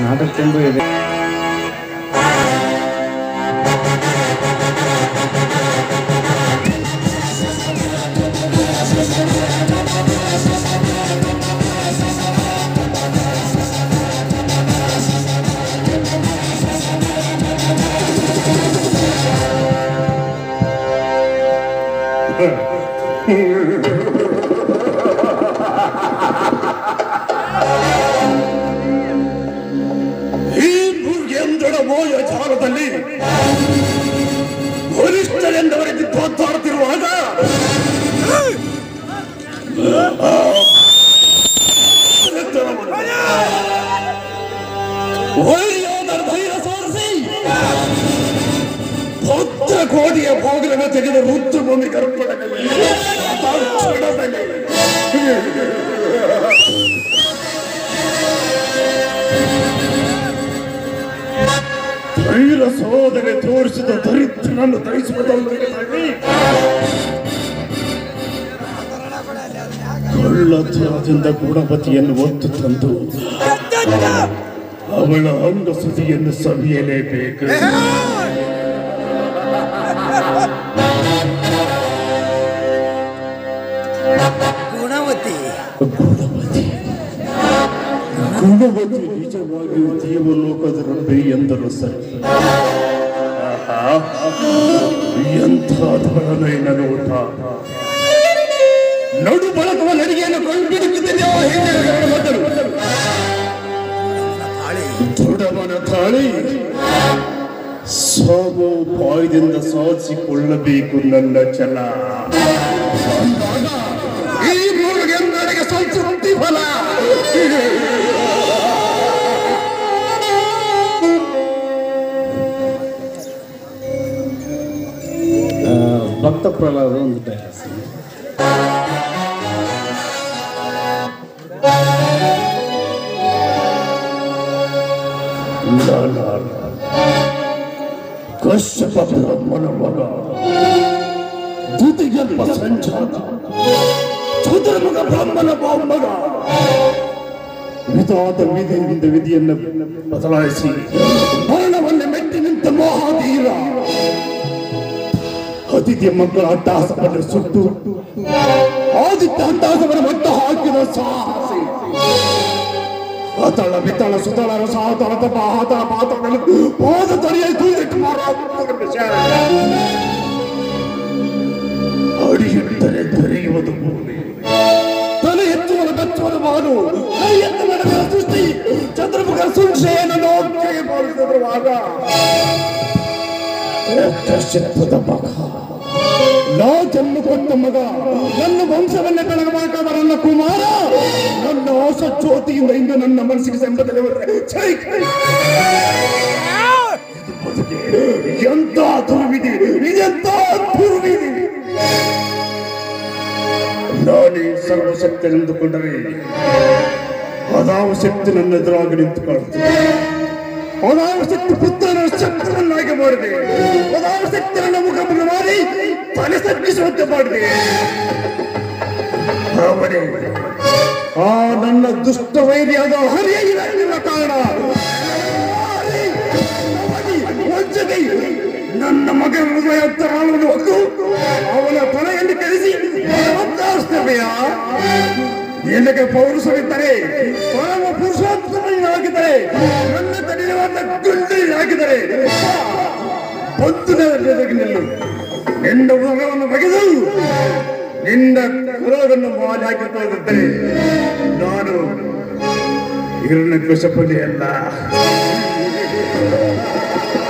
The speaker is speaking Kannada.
ನಾಟಕಕ್ಕೆಂದು ಇದೆ ಈ ಮುರುಗೇಂದ್ರನ ಮೋಯ ಜಾಲದಲ್ಲಿ ವರಿಷ್ಠರೆಂದವರಿಗೆ ತೋತ್ತಾಡುತ್ತಿರುವಾಗ ವೈರ್ಯಾದ ಧೈರ್ಯ ಸೋರಿಸಿ ಭದ್ರ ಕೋಡಿಯ ಬಾಗಿಲನ್ನು ತೆಗೆದ ರುದ್ರಭೂಮಿ ಗರ್ಭಣದಲ್ಲಿ ಧೈರ್ಯ ಸೋದನೆ ತೋರಿಸಿದ ದರಿದ್ರನನ್ನು ದಹಿಸುವುದಲ್ಲದೆ ಕಳ್ಳತನದಿಂದ ಗುಣಪತಿಯನ್ನು ಒತ್ತು ತಂದು ಅವಳ ಅಂಗ ಸುದಿಯನ್ನು ಸವಿಯಲೇಬೇಕು ಗುಣವತಿ ಗುಣವತಿ ಗುಣವತಿ ನಿಜವಾಗಿಯೂ ದೇವಲೋಕದ ರಂಬೆ ಎಂದರು ಸರಿ ಆಹಾ, ಎಂಥ ಧರಣೆಯ ನೋಟ ನಡು ಬಳಕವ ನಡಿಗೆಯನ್ನು ಕೊಂಡ್ಬಿಡುತ್ತಿದ್ದೇನೆ ಮೊದಲು ತಾಳಿ ದೃಢವನ ತಾಳಿ ಸಾಗೋ ಪಾಯದಿಂದ ಸಾಧಿಸಿಕೊಳ್ಳಬೇಕು ನನ್ನ ಛಲ ಅಂದಾಗ ಈ ಮೂರಿಗೆ ನನಗೆ ಸಂತೃಪ್ತಿ ಫಲ ಆ, ಭಕ್ತ ಪ್ರಹ್ಲಾದ ಒಂದು ಡೈಲಾಗ್ಸ್ ಲಾಲ ಕಶ್ಯಪ ಬ್ರಹ್ಮನ ಮಗ ದುತಿಗೆಂಬ ಸಂಜಾತ ಚತುರ್ಮುಖ ಬ್ರಹ್ಮನ ಮೊಮ್ಮಗ ವಿಧಾತ ವಿಧಿಯಿಂದ ವಿಧಿಯನ್ನು ಬದಲಾಯಿಸಿ ಮರಣವನ್ನು ಮೆಟ್ಟಿ ನಿಂತ ಮಹಾಧೀರ ಅತಿಥಿಯ ಮಕ್ಕಳ ಅಟ್ಟಹಾಸವನ್ನು ಸುಟ್ಟು ಆದಿತ್ಯ ಅಟ್ಟಹಾಸವನ್ನು ಮಟ್ಟ ಹಾಕಿದ ಸಾಹಸಿ ಅತಳ ಬಿತ್ತಳ ಸುತಳ ರಸ ಆತಳ ತಪ ಆತಳ ಪಾತಗಳನ್ನು ಪಾದ ತಡೆಯ ತೂರಿಟ್ಟು ಅಡಿಯಿಟ್ಟರೆ ದೊರೆಯುವುದು ಭೂಮಿ ತಲೆ ಎತ್ತುವನು ಬೆಚ್ಚುವುದು ಬಾನು ಕೈ ಎತ್ತು ನಡೆದ ಸೃಷ್ಟಿ ಚಂದ್ರಮುಖ ಸುಂಶೆಯನ್ನು ನೋಡ್ಕೆಗೆ ಬಾರಿಸಿರುವಾಗ ಎತ್ತಶತ್ವದ ಮಗ ನಾ ಜನ್ಮ ಕೊಟ್ಟ ಮಗ ನನ್ನ ವಂಶವನ್ನೇ ಬೆಳಗಬೇಕಾದ ನನ್ನ ಕುಮಾರ ನನ್ನ ಹೊಸ ಜ್ಯೋತಿಯಿಂದ ಇಂದು ನನ್ನ ಮನಸ್ಸಿಗೆ ಸಂಬಂಧದಲ್ಲಿ ಹೋದರೆ ಛೈ, ಛೈ. ಇದು ಬದುಕೆ. ಎಂತ ದುರ್ವಿಧಿ ಇದೆಂತ ದುರ್ವಿಧಿ ನಾನೇ ಸರ್ವಶಕ್ತನೆಂದುಕೊಂಡರೆ ಅದಾವ ಶಕ್ತಿ ನನ್ನ ಎದುರಾಗಿ ನಿಂತುಕೊಳ್ಳುತ್ತದೆ ಅದಾವ ಶಕ್ತಿ ಪುತ್ರನ ಶಕ್ತನನ್ನಾಗಿ ಮಾಡಿದೆ ಅದಾವ ಶಕ್ತಿ ನನ್ನ ಮುಖವನ್ನು ಮಾಡಿ ತಲೆ ತಗ್ಗಿಸುವಂತೆ ಮಾಡಿದೆ ಅವನೇ ಆ ನನ್ನ ದುಷ್ಟ ವೈರ್ಯಾದ ಹರಿಯಿರಲಿಲ್ಲ ಕಾರಣ ಹರಿ, ಅವನಿ, ವಂಚಕಿ, ನನ್ನ ಮಗನ ಹೃದಯ ತಾಳವನ್ನು ಹೊತ್ತು ಅವನ ತಲೆಯಲ್ಲಿ ಕಳಿಸಿ ಒತ್ತಾಯಿಸ್ತವೆಯಾ ನಿನಗೆ ಪೌರುಷವಿದ್ದರೆ ಪರಮ ಪುರುಷೋತ್ತಮನಿಗೆ ಹಾಕಿದರೆ ನನ್ನ ತಡೆಯುವಂತ ಗುಂಡಿ ಹಾಕಿದರೆ ಬಂಧುನಲ್ಲಿ ನಿಲ್ಲು ನಿನ್ನ ಮಗವನ್ನು ಬಗೆದು ನಿನ್ನ ಕುಲವನ್ನು ಮಾಲಿ ಹಾಕಿ ತೊಳೆದಿದ್ದರೆ ನಾನು ಹಿರಣ್ಯ ಕೃಷಪತಿ ಅಲ್ಲ